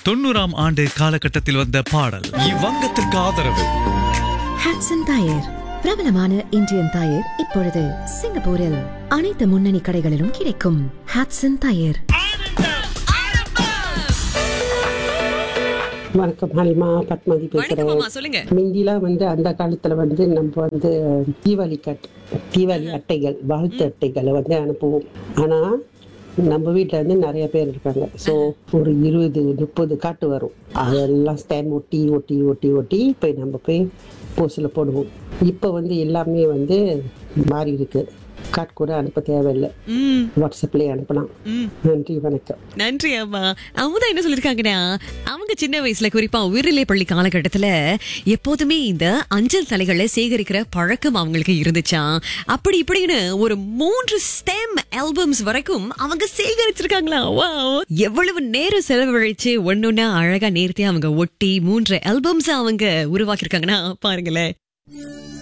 தொண்ணூறாம் ஆண்டு காலகட்டத்தில் வந்த பாடல் இவ்வங்கத்திற்கு ஆதரவு ஹாட்சன் டயர் பிரபலமான இந்தியன் டயர் இப்பொழுது சிங்கப்பூரில் அனைத்து முன்னணி கடைகளிலும் கிடைக்கும் ஹாட்சன் டயர் வணக்கம் ஹலிமா பத்மாதி வணக்கம் அம்மா பேசுறேன் சொல்லுங்க முந்திலாம் வந்து அந்த காலத்துல வந்து நம்ம வந்து தீபாவளி கட் தீபாவளி அட்டைகள் வாழ்த்து அட்டைகளை வந்து அனுப்புவோம் ஆனா நம்ம வீட்டில் வந்து நிறைய பேர் இருக்காங்க ஸோ ஒரு இருபது முப்பது காட்டு வரும் அதெல்லாம் ஸ்டாம்ப் ஒட்டி ஒட்டி ஒட்டி ஒட்டி போய் நம்ம போய் போஸ்டில் போடுவோம் இப்போ வந்து எல்லாமே வந்து மாறி இருக்கு கார்டு கூட அனுப்ப தேவையில்லை ம் வாட்ஸ்அப்லேயே அனுப்பலாம் ம் நன்றி வணக்கம் நன்றி அம்மா அவங்க என்ன சொல்லிருக்காங்கன்னா அவங்க சின்ன வயசுல குறிப்பா உயர்நிலை பள்ளி காலகட்டத்துல எப்போதுமே இந்த அஞ்சல் தலைகளை சேகரிக்கிற பழக்கம் அவங்களுக்கு இருந்துச்சாம் அப்படி இப்படின்னு ஒரு மூன்று ஸ்டெம் ஆல்பம்ஸ் வரைக்கும் அவங்க சேகரிச்சிருக்காங்களா Wow. எவ்வளவு நேரம் செலவழிச்சு ஒன்னொன்னா அழகா நேர்த்தி அவங்க ஒட்டி மூன்று ஆல்பம்ஸ் அவங்க உருவாக்கியிருக்காங்கன்னா பாருங்களேன்